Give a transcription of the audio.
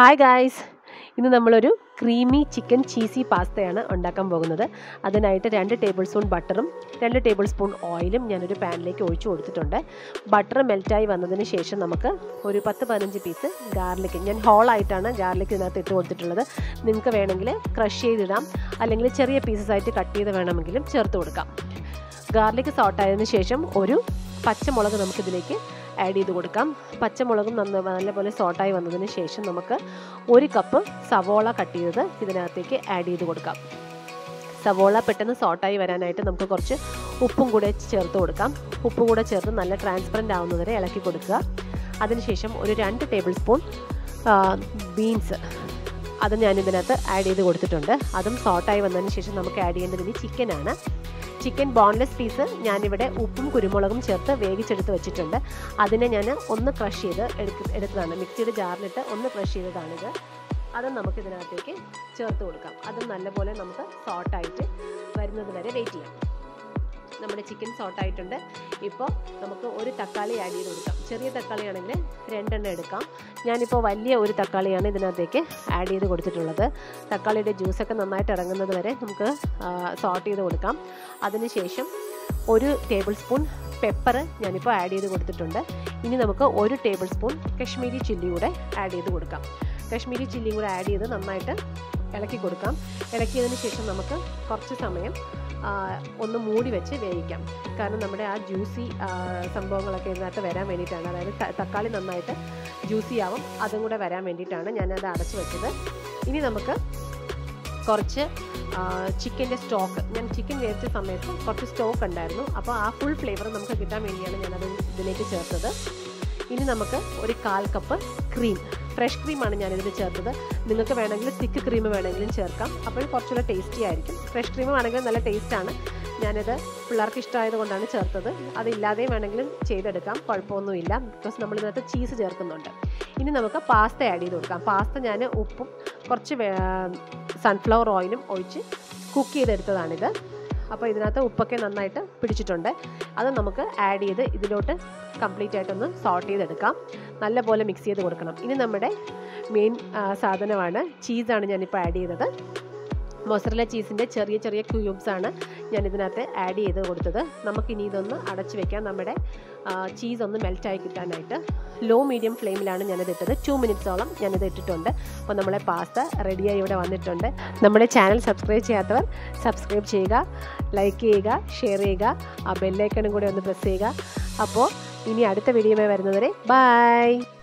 hi guys ഇന്ന് നമ്മളൊരു creamy chicken cheesy പാസ്തയാണ് ഉണ്ടാക്കാൻ പോകുന്നത് അതിനായിട്ട് രണ്ട് ടേബിൾ സ്പൂൺ ബട്ടറും രണ്ട് ടേബിൾ സ്പൂൺ ഓയിലും ഞാനൊരു പാനിലേക്ക് ഒഴിച്ചു കൊടുത്തിട്ടുണ്ട് ബട്ടർ മെൽറ്റായി വന്നതിന് ശേഷം നമുക്ക് ഒരു പത്ത് പതിനഞ്ച് പീസ് ഗാർലിക് ഞാൻ ഹോളായിട്ടാണ് ഗാർലിക് ഇതിനകത്ത് ഇട്ട് കൊടുത്തിട്ടുള്ളത് നിങ്ങൾക്ക് വേണമെങ്കിൽ ക്രഷ് ചെയ്തിടാം അല്ലെങ്കിൽ ചെറിയ പീസസ് ആയിട്ട് കട്ട് ചെയ്ത് വേണമെങ്കിലും ചേർത്ത് കൊടുക്കാം ഗാർലിക് സോട്ടായതിനു ശേഷം ഒരു പച്ചമുളക് നമുക്കിതിലേക്ക് ആഡ് ചെയ്ത് കൊടുക്കാം പച്ചമുളകും നന്ന നല്ലപോലെ സോട്ടായി വന്നതിന് ശേഷം നമുക്ക് ഒരു കപ്പ് സവോള കട്ട് ചെയ്തത് ഇതിനകത്തേക്ക് ആഡ് ചെയ്ത് കൊടുക്കാം സവോള പെട്ടെന്ന് സോട്ടായി വരാനായിട്ട് നമുക്ക് കുറച്ച് ഉപ്പും കൂടെ ചേർത്ത് കൊടുക്കാം ഉപ്പും കൂടെ ചേർത്ത് നല്ല ട്രാൻസ്പെറൻ്റ് ആവുന്നവരെ ഇളക്കി കൊടുക്കുക അതിനുശേഷം ഒരു രണ്ട് ടേബിൾ സ്പൂൺ ബീൻസ് അത് ഞാൻ ഇതിനകത്ത് ആഡ് ചെയ്ത് കൊടുത്തിട്ടുണ്ട് അതും സോട്ടായി വന്നതിന് ശേഷം നമുക്ക് ആഡ് ചെയ്യേണ്ടത് ഇനി ചിക്കനാണ് ചിക്കൻ ബോൺലെസ് പീസ് ഞാനിവിടെ ഉപ്പും കുരുമുളകും ചേർത്ത് വേവിച്ചെടുത്ത് വെച്ചിട്ടുണ്ട് അതിനെ ഞാൻ ഒന്ന് ക്രഷ് ചെയ്ത് എടുക്ക എടുത്തതാണ് മിക്സിയുടെ ജാറിലിട്ട് ഒന്ന് ക്രഷ് ചെയ്തതാണിത് അത് നമുക്ക് ഇതിനകത്തേക്ക് ചേർത്ത് കൊടുക്കാം അത് നല്ലപോലെ നമുക്ക് സോട്ടായിട്ട് വരുന്നത് വരെ വെയിറ്റ് ചെയ്യാം നമ്മുടെ ചിക്കൻ സോട്ടായിട്ടുണ്ട് ഇപ്പോൾ നമുക്ക് ഒരു തക്കാളി ആഡ് ചെയ്ത് കൊടുക്കാം ചെറിയ തക്കാളി ആണെങ്കിൽ രണ്ടെണ്ണം എടുക്കാം ഞാനിപ്പോൾ വലിയ ഒരു തക്കാളിയാണ് ഇതിനകത്തേക്ക് ആഡ് ചെയ്ത് കൊടുത്തിട്ടുള്ളത് തക്കാളിയുടെ ജ്യൂസൊക്കെ നന്നായിട്ട് ഇറങ്ങുന്നത് വരെ നമുക്ക് സോട്ട് ചെയ്ത് കൊടുക്കാം അതിനുശേഷം ഒരു ടേബിൾ സ്പൂൺ പെപ്പർ ഞാനിപ്പോൾ ആഡ് ചെയ്ത് കൊടുത്തിട്ടുണ്ട് ഇനി നമുക്ക് ഒരു ടേബിൾ സ്പൂൺ കശ്മീരി ചില്ലി കൂടെ ആഡ് ചെയ്ത് കൊടുക്കാം കശ്മീരി ചില്ലിയും കൂടെ ആഡ് ചെയ്ത് നന്നായിട്ട് ഇളക്കി കൊടുക്കാം ഇളക്കിയതിന് ശേഷം നമുക്ക് കുറച്ച് സമയം ഒന്ന് മൂടി വെച്ച് വേവിക്കാം കാരണം നമ്മുടെ ആ ജ്യൂസി സംഭവങ്ങളൊക്കെ ഇതിനകത്ത് വരാൻ വേണ്ടിയിട്ടാണ് അതായത് തക്കാളി നന്നായിട്ട് ജ്യൂസി ആവും അതും കൂടെ വരാൻ വേണ്ടിയിട്ടാണ് ഞാനത് അടച്ചു വെച്ചത് ഇനി നമുക്ക് കുറച്ച് ചിക്കൻ്റെ സ്റ്റോക്ക് ഞാൻ ചിക്കൻ വേവിച്ച സമയത്ത് കുറച്ച് സ്റ്റോക്ക് ഉണ്ടായിരുന്നു അപ്പോൾ ആ ഫുൾ ഫ്ലേവർ നമുക്ക് കിട്ടാൻ വേണ്ടിയാണ് ഞാനത് ഇതിലേക്ക് ചേർത്തത് ഇനി നമുക്ക് ഒരു കാൽ കപ്പ് ക്രീം ഫ്രഷ് ക്രീമാണ് ഞാനിതിൽ ചേർത്തത് നിങ്ങൾക്ക് വേണമെങ്കിൽ തിക്ക് ക്രീം വേണമെങ്കിലും ചേർക്കാം അപ്പോൾ കുറച്ചുകൂടെ ടേസ്റ്റി ആയിരിക്കും ഫ്രഷ് ക്രീം ആണെങ്കിൽ നല്ല ടേസ്റ്റാണ് ഞാനിത് പിള്ളേർക്ക് ഇഷ്ടമായത് കൊണ്ടാണ് ചേർത്തത് അതില്ലാതെയും വേണമെങ്കിലും ചെയ്തെടുക്കാം കുഴപ്പമൊന്നുമില്ല ബിക്കോസ് നമ്മൾ ഇതിനകത്ത് ചീസ് ചേർക്കുന്നുണ്ട് ഇനി നമുക്ക് പാസ്ത ആഡ് ചെയ്ത് കൊടുക്കാം പാസ്ത ഞാൻ ഉപ്പും കുറച്ച് സൺഫ്ലവർ ഓയിലും ഒഴിച്ച് കുക്ക് ചെയ്തെടുത്തതാണിത് അപ്പോൾ ഇതിനകത്ത് ഉപ്പൊക്കെ നന്നായിട്ട് പിടിച്ചിട്ടുണ്ട് അത് നമുക്ക് ആഡ് ചെയ്ത് ഇതിലോട്ട് കംപ്ലീറ്റ് ആയിട്ടൊന്ന് സോട്ട് ചെയ്തെടുക്കാം നല്ലപോലെ മിക്സ് ചെയ്ത് കൊടുക്കണം ഇനി നമ്മുടെ മെയിൻ സാധനമാണ് ചീസാണ് ഞാനിപ്പോൾ ആഡ് ചെയ്തത് മൊസറല ചീസിൻ്റെ ചെറിയ ചെറിയ ക്യൂബ്സ് ആണ് ഞാൻ ഇതിനകത്ത് ആഡ് ചെയ്ത് കൊടുത്തത് നമുക്കിനി ഇതൊന്ന് അടച്ചു വെക്കാം നമ്മുടെ ചീസ് ഒന്ന് മെൽറ്റായി കിട്ടാനായിട്ട് ലോ മീഡിയം ഫ്ലെയിമിലാണ് ഞാനിത് ഇട്ടത് ടു മിനിറ്റ്സോളം ഞാനിത് ഇട്ടിട്ടുണ്ട് അപ്പോൾ നമ്മളെ പാസ്ത റെഡിയായി ഇവിടെ വന്നിട്ടുണ്ട് നമ്മുടെ ചാനൽ സബ്സ്ക്രൈബ് ചെയ്യാത്തവർ സബ്സ്ക്രൈബ് ചെയ്യുക ലൈക്ക് ചെയ്യുക ഷെയർ ചെയ്യുക ആ ബെല്ലൈക്കണും കൂടെ ഒന്ന് പ്രസ് ചെയ്യുക അപ്പോൾ ഇനി അടുത്ത വീഡിയോയുമായി വരുന്നവരെ ബൈ